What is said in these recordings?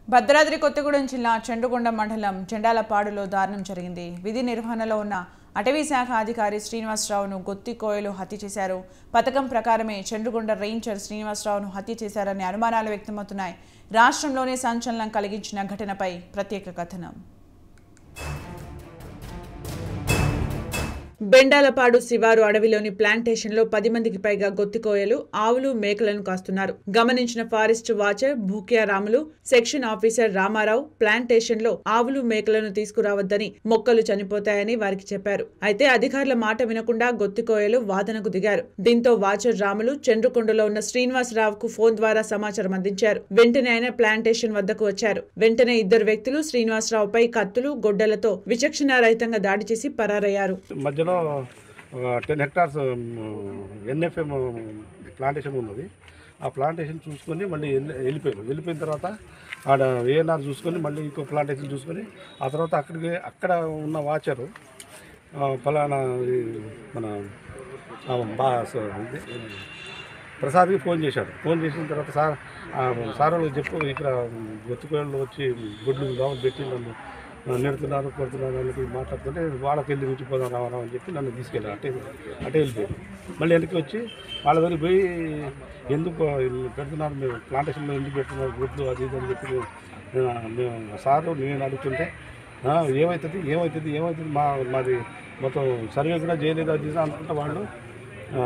భద్రాద్రి కొత్తగూడెం జిల్లా చెండుగొండ మండలం చెండాలపాడులో దారుణం జరిగింది విధి నిర్వహణలో ఉన్న అటవీ శాఖ అధికారి శ్రీనివాసరావును గొత్తి కోయలు హత్య చేశారు పథకం ప్రకారమే చెండుగొండ రేంజర్ శ్రీనివాసరావును హత్య చేశారనే అనుమానాలు వ్యక్తమవుతున్నాయి రాష్ట్రంలోనే సంచలనం కలిగించిన ఘటనపై ప్రత్యేక కథనం బెండాలపాడు శివారు అడవిలోని ప్లాంటేషన్ లో పది మందికి పైగా గొత్తికోయలు ఆవులు మేకలను కాస్తున్నారు గమనించిన forest watcher Bhukya Ramulu section officer Ramarao plantation లో ఆవులు మేకలను తీసుకురావద్దని మొక్కలు చనిపోతాయని వారికి చెప్పారు అయితే అధికారుల మాట వినకుండా గొత్తికోయలు వాదనకు దిగారు దీంతో వాచర్ రాములు చంద్రకొండలో ఉన్న శ్రీనివాసరావుకు ఫోన్ ద్వారా సమాచారం అందించారు వెంటనే ఆయన ప్లాంటేషన్ వద్దకు వచ్చారు వెంటనే ఇద్దరు వ్యక్తులు శ్రీనివాసరావుపై కత్తులు గొడ్డలతో విచక్షణారహితంగా దాడి చేసి పరారయ్యారు మధ్యలో టెన్ హెక్టార్స్ ఎన్ఎఫ్ఎం ప్లాంటేషన్ ఉన్నది ఆ ప్లాంటేషన్ చూసుకొని మళ్ళీ వెళ్ళి- వెళ్ళిపోయారు వెళ్ళిపోయిన తర్వాత ఆడ ఏఎన్ఆర్ చూసుకొని మళ్ళీ ఇంకో ప్లాంటేషన్ చూసుకొని ఆ తర్వాత అక్కడికి అక్కడ ఉన్న వాచరు ఆ, ఫలానా ఈ మన ఆ, బా స- ఇది, ప్రసాద్కి ఫోన్ చేశాడు ఫోన్ చేసిన తర్వాత సార్ ఆ, సార్ వాళ్ళు చెప్పు ఇక్కడ గొత్తుకోళ్ళు వచ్చి గుడ్లు రావు పెట్టి నన్ను నెడుతున్నారు కొడుతున్నారు అని మాట్లాడుతుంటే వాళ్ళకి వెళ్ళి నుంచి పోదాం రావడం అని చెప్పి నన్ను తీసుకెళ్ళారు అటే అటే వెళ్ళిపోయారు మళ్ళీ వెనక్కి వచ్చి వాళ్ళ దగ్గరికి పోయి ఎందుకు ఇల్లు పెడుతున్నారు మేము ప్లాంటేషన్లో ఎందుకు పెడుతున్నారు గుడ్లు అది ఇది అని చెప్పి మేము మేము సారు నేను అడుగుతుంటే "ఆ, ఏమవుతుంది ఏమవుతుంది ఏమవుతుంది మా మాది మొత్తం సర్వే కూడా చేయలేదు అది ఇది అనుకుంటే వాళ్ళు ఆ,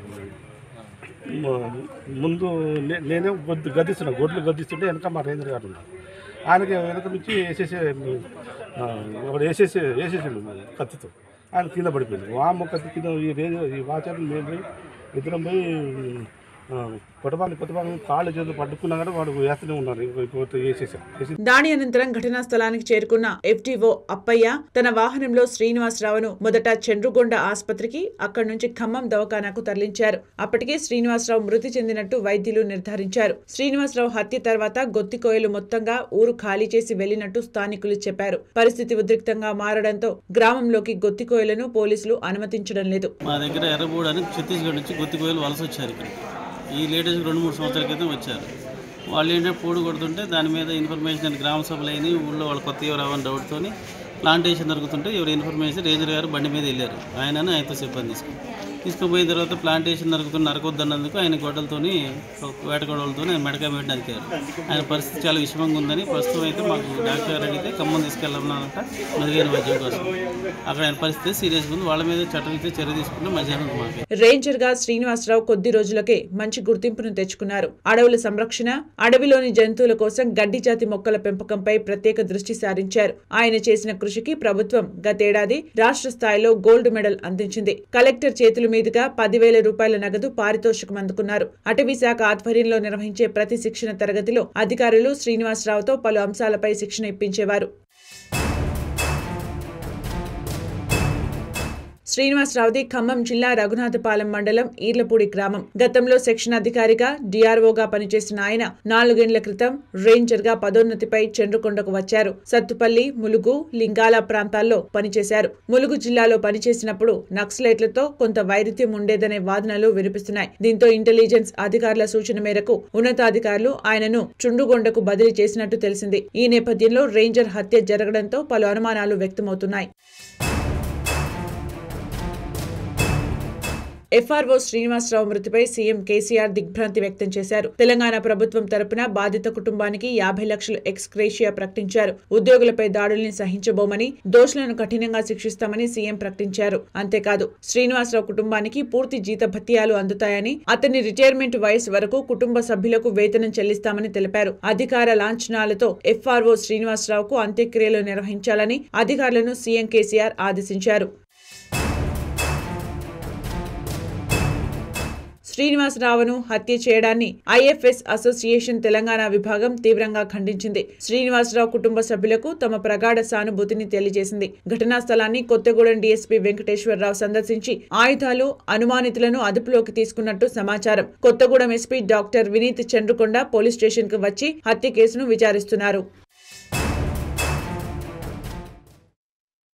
మ- ముందు నే- నేనే గొద్దు గద్దిస్తున్నా గొడ్లు గద్దిస్తుంటే వెనక మా రేంద్ర గారు ఉన్నారు ఆయనకి వెనక నుంచి వేసేసి ఆ, ఒకడు వేసేసి వేసేసిండు కత్తితో ఆయన కింద పడిపోయింది వామ్మ కత్తి కింద ఈ రేంజ్ ఈ వాచర్లు మేము పోయి ఇద్దరం పోయి కొట్టబాన్ని కొట్టబాన్ని కాళ్ళు చేతులు పట్టుకున్నా కానీ వాడు వేస్తూనే ఉన్నారు ఇంకొకటి వేసేసాం వేసి దాడి అనంతరం ఘటనా స్థలానికి చేరుకున్న ఎఫ్టీఓ అప్పయ్య తన వాహనంలో శ్రీనివాసరావును మొదట చండ్రుగొండ ఆసుపత్రికి అక్కడి నుంచి ఖమ్మం దవాఖానాకు తరలించారు అప్పటికే శ్రీనివాసరావు మృతి చెందినట్టు వైద్యులు నిర్ధారించారు శ్రీనివాసరావు హత్య తర్వాత గొత్తికోయలు మొత్తంగా ఊరు ఖాళీ చేసి వెళ్లినట్టు స్థానికులు చెప్పారు పరిస్థితి ఉద్రిక్తంగా మారడంతో గ్రామంలోకి గొత్తికోయలను పోలీసులు అనుమతించడం లేదు మా దగ్గర ఎర్రబూడ అని ఛత్తీస్గఢ్ నుంచి గుత్తికోయలు వలస వచ్చారు ఇక్కడ ఈ లేటెస్ట్ రెండు మూడు సంవత్సరాల క్రితం వచ్చారు వాళ్ళు ఏంటంటే పూడు కొడుతుంటే దాని మీద ఇన్ఫర్మేషన్ అని గ్రామ సభలు అయినాయి ఊళ్ళో వాళ్ళు కొత్త ఎవరు అవన్నీ డౌట్తోని ప్లాంటేషన్ జరుగుతుంటే ఎవరు ఇన్ఫర్మేషన్ రేంజర్ గారు బండి మీద వెళ్ళారు ఆయనను ఆయనతో సిబ్బంది తీసుకుని తీసుకుపోయిన తర్వాత ప్లాంటేషన్ నరుకుతున్న నరకొద్దన్నందుకు ఆయన గొడ్డలతోని వేట గొడవలతో ఆయన మెడకాయ పెట్టి నరికారు ఆయన పరిస్థితి చాలా విషమంగా ఉందని ప్రస్తుతం అయితే మాకు డాక్టర్ గారు అడిగితే ఖమ్మం తీసుకెళ్ళమన్నారంట మెరుగైన వైద్యం కోసం అక్కడ ఆయన పరిస్థితి సీరియస్గా ఉంది వాళ్ళ మీద చట్టరీత్యా చర్య తీసుకుంటే మధ్యాహ్నం మాకు రేంజర్ గా శ్రీనివాసరావు కొద్ది రోజులకే మంచి గుర్తింపును తెచ్చుకున్నారు అడవుల సంరక్షణ అడవిలోని జంతువుల కోసం గడ్డి జాతి మొక్కల పెంపకంపై ప్రత్యేక దృష్టి సారించారు ఆయన చేసిన కృషికి ప్రభుత్వం గతేడాది రాష్ట్ర స్థాయిలో గోల్డ్ మెడల్ అందించింది కలెక్టర్ చేతుల మీదుగా పదివేల రూపాయల నగదు పారితోషికం అందుకున్నారు అటవీ శాఖ ఆధ్వర్యంలో నిర్వహించే ప్రతి శిక్షణ తరగతిలో అధికారులు శ్రీనివాసరావుతో పలు అంశాలపై శిక్షణ ఇప్పించేవారు శ్రీనివాసరావుది ఖమ్మం జిల్లా రఘునాథపాలెం మండలం ఈర్లపూడి గ్రామం గతంలో సెక్షన్ అధికారిగా డిఆర్ఓగా పనిచేసిన ఆయన నాలుగేండ్ల క్రితం రేంజర్ గా పదోన్నతిపై చండ్రకొండకు వచ్చారు సత్తుపల్లి ములుగు లింగాల ప్రాంతాల్లో పనిచేశారు ములుగు జిల్లాలో పనిచేసినప్పుడు నక్సలైట్లతో కొంత వైరుధ్యం ఉండేదనే వాదనలు వినిపిస్తున్నాయి దీంతో ఇంటెలిజెన్స్ అధికారుల సూచన మేరకు ఉన్నతాధికారులు ఆయనను చుండుగొండకు బదిలీ చేసినట్టు తెలిసింది ఈ నేపథ్యంలో రేంజర్ హత్య జరగడంతో పలు అనుమానాలు వ్యక్తమవుతున్నాయి ఎఫ్ఆర్ఓ శ్రీనివాసరావు మృతిపై సీఎం కేసీఆర్ దిగ్భ్రాంతి వ్యక్తం చేశారు తెలంగాణ ప్రభుత్వం తరపున బాధిత కుటుంబానికి యాభై లక్షలు ఎక్స్క్రేషియా ప్రకటించారు ఉద్యోగులపై దాడుల్ని సహించబోమని దోషులను కఠినంగా శిక్షిస్తామని సీఎం ప్రకటించారు అంతేకాదు శ్రీనివాసరావు కుటుంబానికి పూర్తి జీతభత్యాలు అందుతాయని అతని రిటైర్మెంట్ వయసు వరకు కుటుంబ సభ్యులకు వేతనం చెల్లిస్తామని తెలిపారు అధికార లాంఛనాలతో ఎఫ్ఆర్ఓ శ్రీనివాసరావుకు అంత్యక్రియలు నిర్వహించాలని అధికారులను సీఎం కేసీఆర్ ఆదేశించారు శ్రీనివాసరావును హత్య చేయడాన్ని ఐఎఫ్ఎస్ అసోసియేషన్ తెలంగాణ విభాగం తీవ్రంగా ఖండించింది శ్రీనివాసరావు కుటుంబ సభ్యులకు తమ ప్రగాఢ సానుభూతిని తెలియజేసింది ఘటనా స్థలాన్ని కొత్తగూడెం డీఎస్పీ వెంకటేశ్వరరావు సందర్శించి ఆయుధాలు అనుమానితులను అదుపులోకి తీసుకున్నట్టు సమాచారం Kothagudem SP doctor Vineeth Chandrakonda police station కు వచ్చి హత్య కేసును విచారిస్తున్నారు